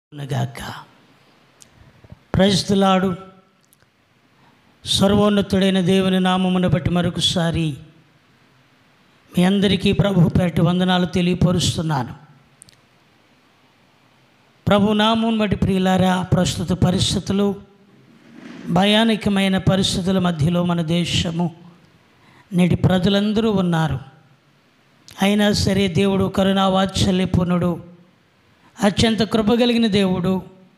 నగాక ప్రజలాడు సర్వోన్నతుడైన దేవుని నామమును బట్టి మరొకసారి మీ అందరికీ ప్రభు పేట వందనాలు తెలియపరుస్తున్నాను ప్రభు నామం బట్టి ప్రియులారా ప్రస్తుత పరిస్థితులు భయానకమైన పరిస్థితుల మధ్యలో మన దేశము నేటి ప్రజలందరూ ఉన్నారు అయినా సరే దేవుడు కరుణావాత్సల్యపూర్ణుడు అత్యంత కృప కలిగిన దేవుడు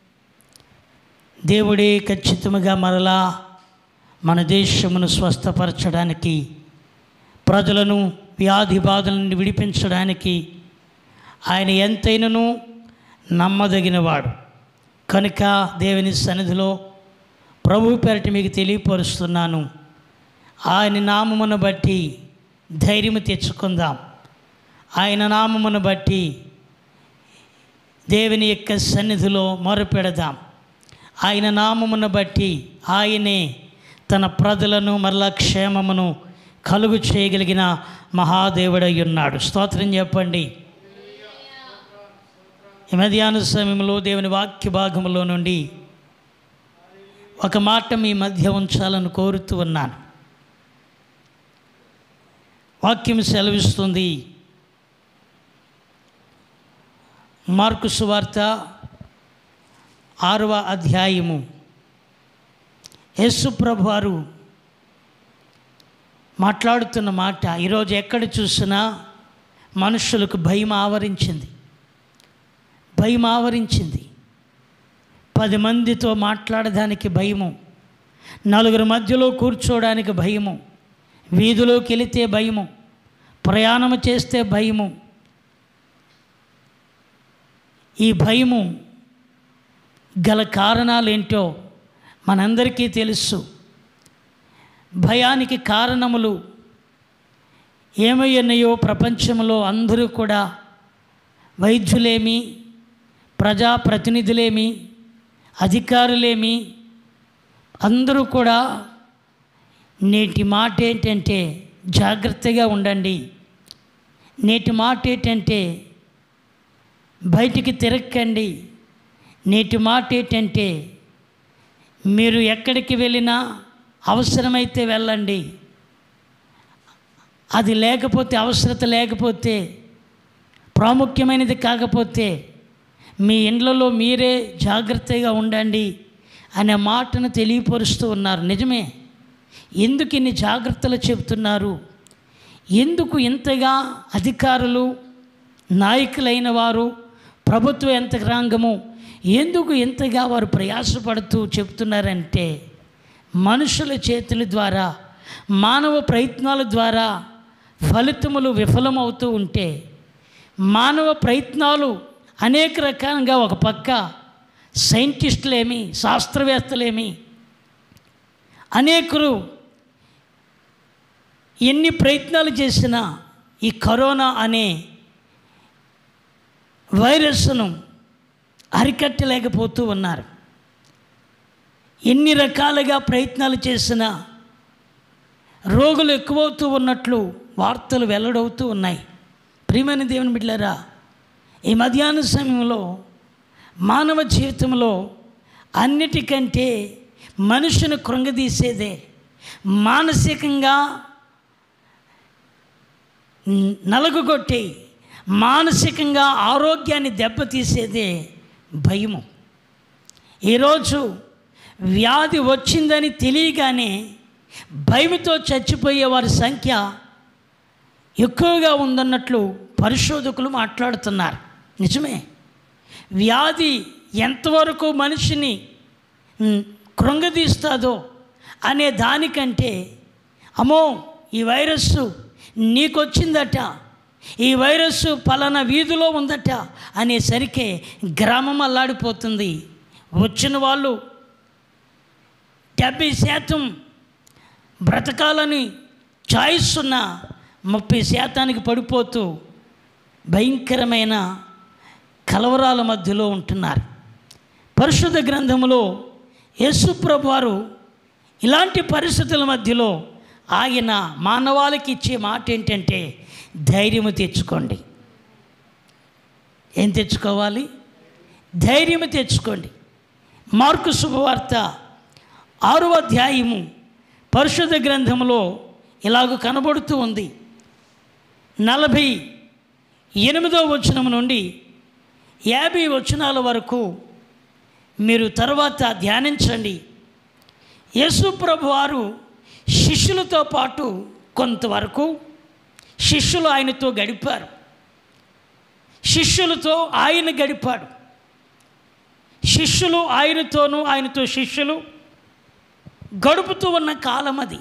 దేవుడే ఖచ్చితంగా మరలా మన దేశమును స్వస్థపరచడానికి ప్రజలను వ్యాధి బాధల నుండి విడిపించడానికి ఆయన ఎంతైనను నమ్మదగినవాడు కనుక దేవుని సన్నిధిలో ప్రభు పేరటి మీకు తెలియపరుస్తున్నాను ఆయన నామమును బట్టి ధైర్యము తెచ్చుకుందాం ఆయన నామమును బట్టి దేవుని యొక్క సన్నిధిలో మొరపెడదాం ఆయన నామమును బట్టి ఆయనే తన ప్రజలను మరలా క్షేమమును కలుగు చేయగలిగిన మహాదేవుడై ఉన్నాడు స్తోత్రం చెప్పండి ఈ మధ్యాహ్న సమయంలో దేవుని వాక్య భాగంలో నుండి ఒక మాట మీ మధ్య ఉంచాలని కోరుతూ ఉన్నాను వాక్యం సెలవిస్తుంది మార్కు సువార్త ఆరవ అధ్యాయము యేసు ప్రభు వారు మాట్లాడుతున్న మాట ఈరోజు ఎక్కడ చూసినా మనుషులకు భయం ఆవరించింది భయం ఆవరించింది పది మందితో మాట్లాడడానికి భయము నలుగురు మధ్యలో కూర్చోవడానికి భయము వీధిలోకి వెళితే భయము ప్రయాణం చేస్తే భయము ఈ భయము గల కారణాలేంటో మనందరికీ తెలుసు భయానికి కారణములు ఏమయ్యున్నాయో ప్రపంచంలో అందరూ కూడా వైద్యులేమి ప్రజాప్రతినిధులేమి అధికారులేమి అందరూ కూడా నేటి మాట ఏంటంటే జాగ్రత్తగా ఉండండి నేటి మాట ఏంటంటే బయటికి తిరక్కండి నేటి మాట ఏంటంటే మీరు ఎక్కడికి వెళ్ళినా అవసరమైతే వెళ్ళండి అది లేకపోతే అవసరత లేకపోతే ప్రాముఖ్యమైనది కాకపోతే మీ ఇండ్లలో మీరే జాగ్రత్తగా ఉండండి అనే మాటను తెలియపరుస్తూ ఉన్నారు నిజమే ఎందుకు ఇన్ని జాగ్రత్తలు చెబుతున్నారు ఎందుకు ఇంతగా అధికారులు నాయకులైన వారు ప్రభుత్వ యంత్రాంగము ఎందుకు ఇంతగా వారు ప్రయాసపడుతూ చెప్తున్నారంటే మనుషుల చేతుల ద్వారా మానవ ప్రయత్నాల ద్వారా ఫలితములు విఫలమవుతూ ఉంటే మానవ ప్రయత్నాలు అనేక రకాలుగా ఒక పక్క సైంటిస్టులేమి శాస్త్రవేత్తలేమి అనేకులు ఎన్ని ప్రయత్నాలు చేసినా ఈ కరోనా అనే వైరస్ను అరికట్టలేకపోతూ ఉన్నారు ఎన్ని రకాలుగా ప్రయత్నాలు చేసినా రోగులు ఎక్కువవుతూ ఉన్నట్లు వార్తలు వెల్లడవుతూ ఉన్నాయి ప్రియమైన దేవుని బిడ్డారా ఈ మధ్యాహ్న సమయంలో మానవ జీవితంలో అన్నిటికంటే మనుషుని కృంగదీసేదే మానసికంగా నలుగుగొట్టి మానసికంగా ఆరోగ్యాన్ని దెబ్బతీసేదే భయము ఈరోజు వ్యాధి వచ్చిందని తెలియగానే భయముతో చచ్చిపోయే వారి సంఖ్య ఎక్కువగా ఉందన్నట్లు పరిశోధకులు మాట్లాడుతున్నారు నిజమే వ్యాధి ఎంతవరకు మనిషిని కృంగదీస్తుందో అనే దానికంటే అమ్మో ఈ వైరస్ నీకొచ్చిందట ఈ వైరస్ పలానా వీధిలో ఉందట అనేసరికి గ్రామం అల్లాడిపోతుంది వచ్చిన వాళ్ళు డెబ్బై శాతం బ్రతకాలని చాయిస్ ఉన్న ముప్పై శాతానికి పడిపోతూ భయంకరమైన కలవరాల మధ్యలో ఉంటున్నారు పరిశుద్ధ గ్రంథంలో యేసుప్రభు వారు ఇలాంటి పరిస్థితుల మధ్యలో ఆయన మానవాళికి ఇచ్చే మాట ఏంటంటే ధైర్యము తెచ్చుకోండి ఏం తెచ్చుకోవాలి ధైర్యం తెచ్చుకోండి మార్కు శుభవార్త ఆరో అధ్యాయము పరిశుద్ధ గ్రంథంలో ఇలాగ కనబడుతూ ఉంది నలభై ఎనిమిదో వచనం నుండి యాభై వచనాల వరకు మీరు తర్వాత ధ్యానించండి యేసు ప్రభు వారు శిష్యులతో పాటు కొంతవరకు శిష్యులు ఆయనతో గడిపారు శిష్యులతో ఆయన గడిపాడు శిష్యులు ఆయనతోనూ ఆయనతో శిష్యులు గడుపుతూ ఉన్న కాలం అది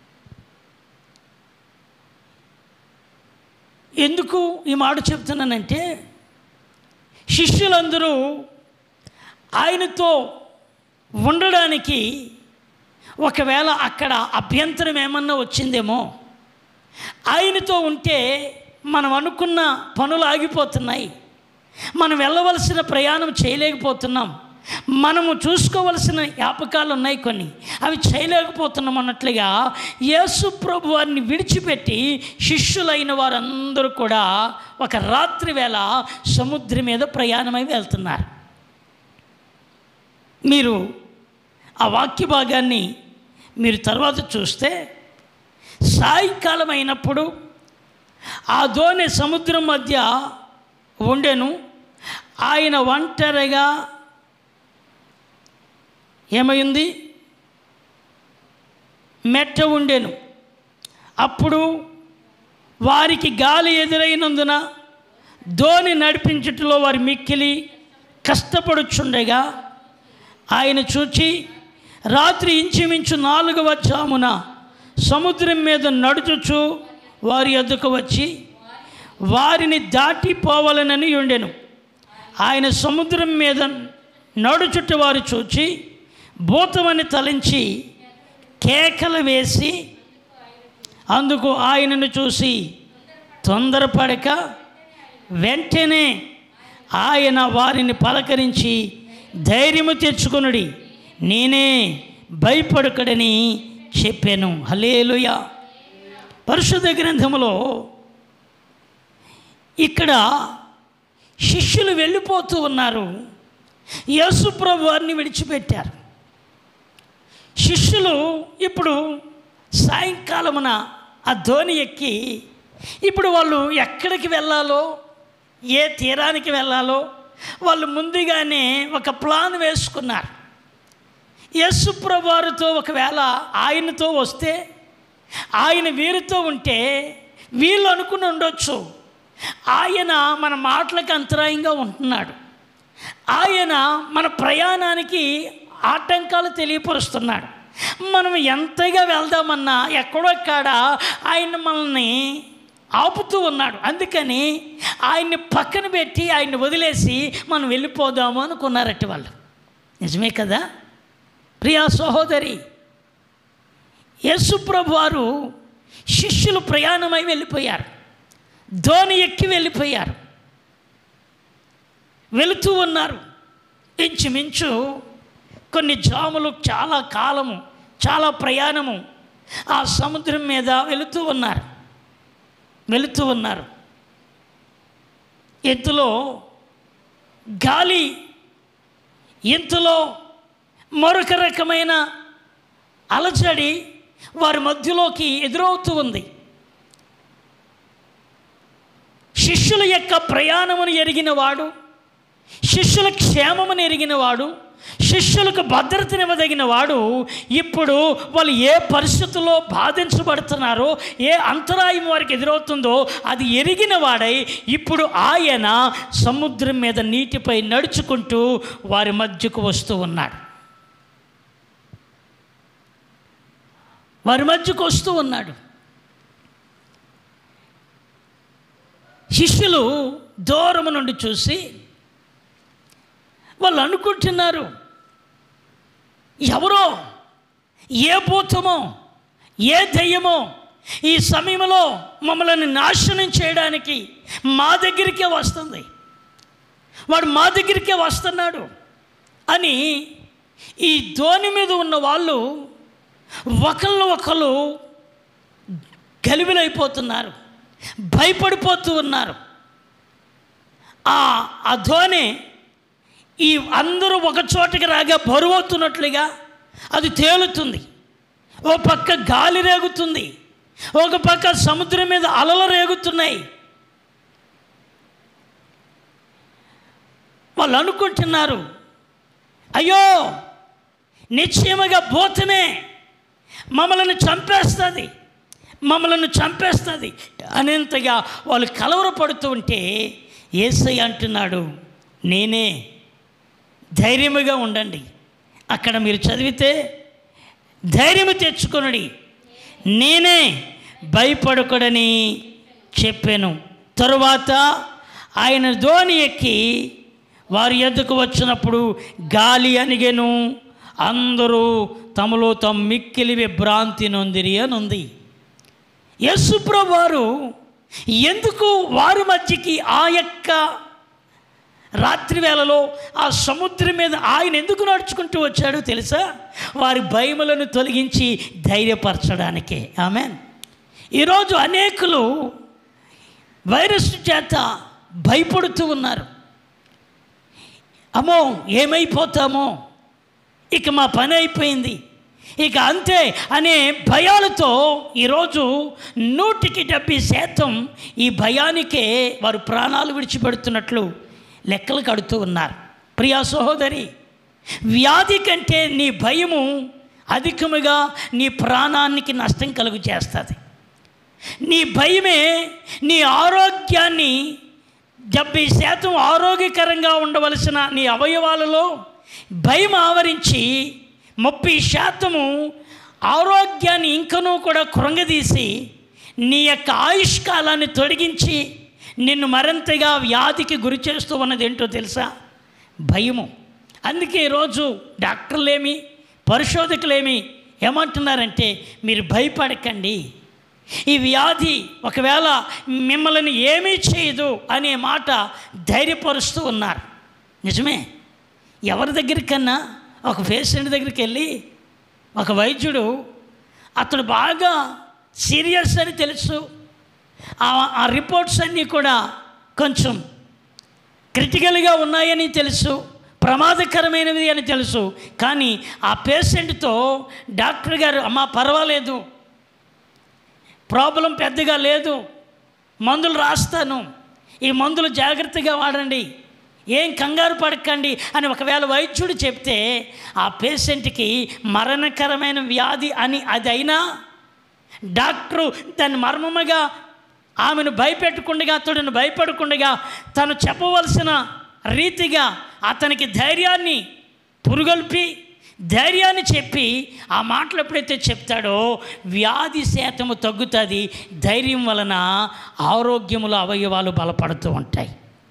ఎందుకు ఈ మాట చెప్తున్నానంటే శిష్యులందరూ ఆయనతో ఉండడానికి ఒకవేళ అక్కడ అభ్యంతరం ఏమన్నా వచ్చిందేమో ఆయనతో ఉంటే మనం అనుకున్న పనులు ఆగిపోతున్నాయి మనం వెళ్ళవలసిన ప్రయాణం చేయలేకపోతున్నాం మనము చూసుకోవలసిన జ్ఞాపకాలు ఉన్నాయి కొన్ని అవి చేయలేకపోతున్నాం అన్నట్లుగా యేసు ప్రభు వారిని విడిచిపెట్టి శిష్యులైన వారందరూ కూడా ఒక రాత్రి వేళ సముద్రం మీద ప్రయాణమై వెళ్తున్నారు మీరు ఆ వాక్య భాగాన్ని మీరు తర్వాత చూస్తే సాయంకాలం అయినప్పుడు ఆ దోణి సముద్రం మధ్య ఉండెను ఆయన ఒంటరిగా ఏమైంది మెట్ట ఉండెను అప్పుడు వారికి గాలి ఎదురైనందున ధోని నడిపించుటలో వారి మిక్కిలి కష్టపడుచుండగా ఆయన చూచి రాత్రి ఇంచుమించు నాలుగవ జామున సముద్రం మీద నడుచుచు వారి ఎద్దుకు వచ్చి వారిని దాటిపోవాలనని ఉండెను ఆయన సముద్రం మీద నడుచుట వారు చూచి భూతమని తలంచి కేకలు వేసి అందుకు ఆయనను చూసి తొందరపడక వెంటనే ఆయన వారిని పలకరించి ధైర్యము తెచ్చుకొనుడి నేనే భయపడకడని చెప్పాను హలేలుయ పరిశుద్ధ గ్రంథములో ఇక్కడ శిష్యులు వెళ్ళిపోతూ ఉన్నారు యేసుప్రభు వారిని విడిచిపెట్టారు శిష్యులు ఇప్పుడు సాయంకాలమున ఆ ధోని ఎక్కి ఇప్పుడు వాళ్ళు ఎక్కడికి వెళ్ళాలో ఏ తీరానికి వెళ్ళాలో వాళ్ళు ముందుగానే ఒక ప్లాన్ వేసుకున్నారు యేసుప్రభు వారితో ఒకవేళ ఆయనతో వస్తే ఆయన వీరితో ఉంటే వీళ్ళు అనుకుని ఉండొచ్చు ఆయన మన మాటలకు అంతరాయంగా ఉంటున్నాడు ఆయన మన ప్రయాణానికి ఆటంకాలు తెలియపరుస్తున్నాడు మనం ఎంతగా వెళ్దామన్నా ఎక్కడొక్కడ ఆయన మనల్ని ఆపుతూ ఉన్నాడు అందుకని ఆయన్ని పక్కన పెట్టి ఆయన్ని వదిలేసి మనం వెళ్ళిపోదాము అనుకున్నారట వాళ్ళు నిజమే కదా ప్రియా సహోదరి యేసుప్రభు వారు శిష్యులు ప్రయాణమై వెళ్ళిపోయారు ధోని ఎక్కి వెళ్ళిపోయారు వెళుతూ ఉన్నారు ఇంచుమించు కొన్ని జాములు చాలా కాలము చాలా ప్రయాణము ఆ సముద్రం మీద వెళుతూ ఉన్నారు వెళుతూ ఉన్నారు ఇంతలో గాలి ఇంతలో మరొక రకమైన అలజడి వారి మధ్యలోకి ఎదురవుతూ ఉంది శిష్యుల యొక్క ప్రయాణమును ఎరిగిన వాడు శిష్యుల క్షేమమును ఎరిగిన వాడు శిష్యులకు భద్రతనివ్వదగిన వాడు ఇప్పుడు వాళ్ళు ఏ పరిస్థితుల్లో బాధించబడుతున్నారో ఏ అంతరాయం వారికి ఎదురవుతుందో అది ఎరిగిన వాడై ఇప్పుడు ఆయన సముద్రం మీద నీటిపై నడుచుకుంటూ వారి మధ్యకు వస్తూ ఉన్నాడు వారి మధ్యకు వస్తూ ఉన్నాడు శిష్యులు దూరము నుండి చూసి వాళ్ళు అనుకుంటున్నారు ఎవరో ఏ భూతమో ఏ దయ్యమో ఈ సమయంలో మమ్మల్ని నాశనం చేయడానికి మా దగ్గరికే వస్తుంది వాడు మా దగ్గరికే వస్తున్నాడు అని ఈ ధోని మీద ఉన్న వాళ్ళు ఒకళ్ళు ఒకళ్ళు గలిబిలైపోతున్నారు భయపడిపోతూ ఉన్నారు ఆ ఆ ధోని ఈ అందరూ ఒక చోటకి రాగా బరువవుతున్నట్లుగా అది తేలుతుంది ఓ పక్క గాలి రేగుతుంది ఒక పక్క సముద్రం మీద అలలు రేగుతున్నాయి వాళ్ళు అనుకుంటున్నారు అయ్యో నిశ్చయముగా భూతమే మమ్మల్ని చంపేస్తుంది మమ్మల్ని చంపేస్తుంది అనేంతగా వాళ్ళు కలవరపడుతూ ఉంటే ఏసై అంటున్నాడు నేనే ధైర్యముగా ఉండండి అక్కడ మీరు చదివితే ధైర్యము తెచ్చుకొనుడి నేనే భయపడకూడని చెప్పాను తరువాత ఆయన ధోని ఎక్కి వారి ఎద్దుకు వచ్చినప్పుడు గాలి అనిగెను అందరూ తమలో తమ మిక్కిలి విభ్రాంతి నొందిరి అని ఉంది యేసుప్రభు వారు ఎందుకు వారి మధ్యకి ఆ యొక్క రాత్రి వేళలో ఆ సముద్రం మీద ఆయన ఎందుకు నడుచుకుంటూ వచ్చాడో తెలుసా వారి భయములను తొలగించి ధైర్యపరచడానికే ఆమె ఈరోజు అనేకులు వైరస్ చేత భయపడుతూ ఉన్నారు అమ్మో ఏమైపోతామో ఇక మా పని అయిపోయింది ఇక అంతే అనే భయాలతో ఈరోజు నూటికి డెబ్బై శాతం ఈ భయానికే వారు ప్రాణాలు విడిచిపెడుతున్నట్లు లెక్కలు కడుతూ ఉన్నారు ప్రియా సహోదరి వ్యాధి కంటే నీ భయము అధికముగా నీ ప్రాణానికి నష్టం కలుగు చేస్తుంది నీ భయమే నీ ఆరోగ్యాన్ని డెబ్బై శాతం ఆరోగ్యకరంగా ఉండవలసిన నీ అవయవాలలో భయం ఆవరించి ముప్పై శాతము ఆరోగ్యాన్ని ఇంకనూ కూడా కృంగదీసి నీ యొక్క ఆయుష్కాలాన్ని తొలగించి నిన్ను మరింతగా వ్యాధికి గురి చేస్తూ ఉన్నది ఏంటో తెలుసా భయము అందుకే ఈరోజు డాక్టర్లేమి పరిశోధకులేమి ఏమంటున్నారంటే మీరు భయపడకండి ఈ వ్యాధి ఒకవేళ మిమ్మల్ని ఏమీ చేయదు అనే మాట ధైర్యపరుస్తూ ఉన్నారు నిజమే ఎవరి దగ్గరికన్నా ఒక పేషెంట్ దగ్గరికి వెళ్ళి ఒక వైద్యుడు అతడు బాగా సీరియస్ అని తెలుసు ఆ- ఆ రిపోర్ట్స్ అన్నీ కూడా కొంచెం క్రిటికల్గా ఉన్నాయని తెలుసు ప్రమాదకరమైనవి అని తెలుసు కానీ ఆ పేషెంట్తో డాక్టర్ గారు అమ్మ పర్వాలేదు ప్రాబ్లం పెద్దగా లేదు మందులు రాస్తాను ఈ మందులు జాగ్రత్తగా వాడండి ఏం కంగారు పడకండి అని ఒకవేళ వైద్యుడు చెప్తే ఆ పేషెంట్కి మరణకరమైన వ్యాధి అని అది అయినా డాక్టరు దాన్ని మర్మముగా ఆమెను భయపెట్టకుండగా అతడిని భయపడకుండగా తను చెప్పవలసిన రీతిగా అతనికి ధైర్యాన్ని పురుగొల్పి ధైర్యాన్ని చెప్పి ఆ మాటలు ఎప్పుడైతే చెప్తాడో వ్యాధి శాతము తగ్గుతుంది ధైర్యం వలన ఆరోగ్యముల అవయవాలు బలపడుతూ ఉంటాయి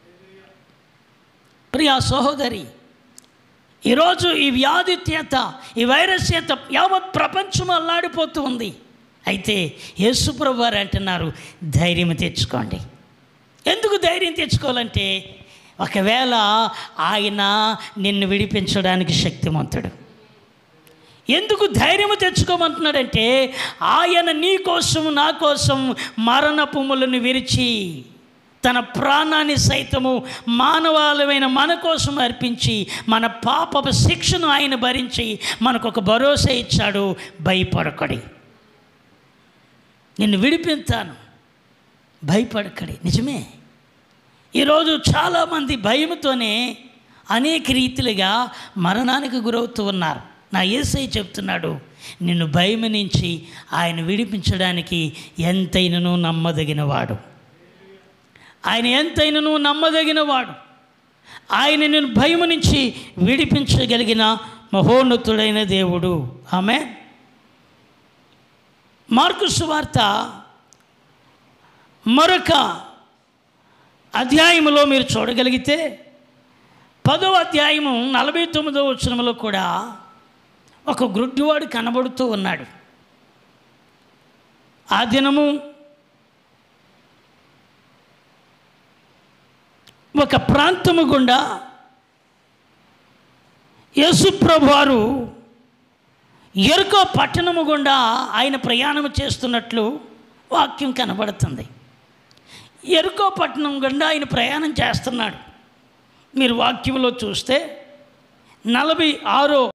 ప్రియా సహోదరి ఈరోజు ఈ వ్యాధి చేత ఈ వైరస్ చేత యావత్ ప్రపంచం అల్లాడిపోతూ ఉంది అయితే యేసుప్రభు వారు అంటున్నారు ధైర్యం తెచ్చుకోండి ఎందుకు ధైర్యం తెచ్చుకోవాలంటే ఒకవేళ ఆయన నిన్ను విడిపించడానికి శక్తిమంతుడు ఎందుకు ధైర్యము తెచ్చుకోమంటున్నాడంటే ఆయన నీ కోసం నా కోసం మరణపుములను విరిచి తన ప్రాణాన్ని సైతము మానవాళమైన మన కోసం అర్పించి మన పాపపు శిక్షను ఆయన భరించి మనకు ఒక భరోసా ఇచ్చాడు భయపడకడి నిన్ను విడిపిస్తాను భయపడకడి నిజమే ఈరోజు చాలామంది భయంతోనే అనేక రీతిలుగా మరణానికి గురవుతూ ఉన్నారు నా ఏసై చెప్తున్నాడు నిన్ను భయం నుంచి ఆయన విడిపించడానికి ఎంతైనను నమ్మదగినవాడు ఆయన ఎంతైనను నమ్మదగినవాడు ఆయన నేను భయము నుంచి విడిపించగలిగిన మహోన్నతుడైన దేవుడు ఆమె మార్కు సువార్త మరొక అధ్యాయములో మీరు చూడగలిగితే పదో అధ్యాయము నలభై తొమ్మిదో వచనంలో కూడా ఒక గ్రుడ్డివాడు కనబడుతూ ఉన్నాడు ఆ దినము ఒక ప్రాంతము గుండా యేసుప్రభు వారు ఎరుకో పట్టణము గుండా ఆయన ప్రయాణం చేస్తున్నట్లు వాక్యం కనబడుతుంది ఎరుకో పట్టణం గుండా ఆయన ప్రయాణం చేస్తున్నాడు మీరు వాక్యంలో చూస్తే నలభై ఆరో